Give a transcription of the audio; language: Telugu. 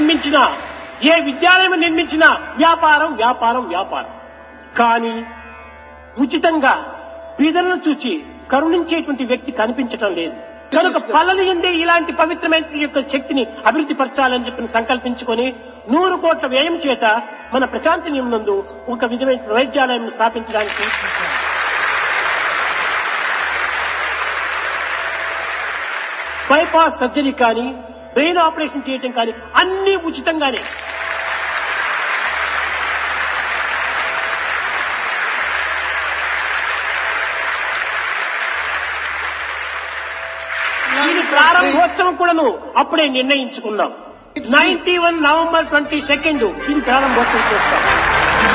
నిర్మించినా ఏ విద్యాలయం నిర్మించినా వ్యాపారం వ్యాపారం వ్యాపారం కానీ ఉచితంగా బీదలను చూచి కరుణించేటువంటి వ్యక్తి కనిపించటం లేదు కనుక పల్లలు ఎందే ఇలాంటి పవిత్రమైన యొక్క శక్తిని అభివృద్ధి పరచాలని చెప్పి సంకల్పించుకొని నూరు కోట్ల వ్యయం చేత మన ప్రశాంతి నియమనందు ఒక విధమైన వైద్యాలయం స్థాపించడానికి బైపాస్ సర్జరీ కానీ బ్రెయిన్ ఆపరేషన్ చేయటం కానీ అన్ని ఉచితంగానే దీని ప్రారంభోత్సవం కూడాను అప్పుడే నిర్ణయించుకున్నాం ninety one November twenty second దీని ప్రారంభోత్సవం చేస్తాం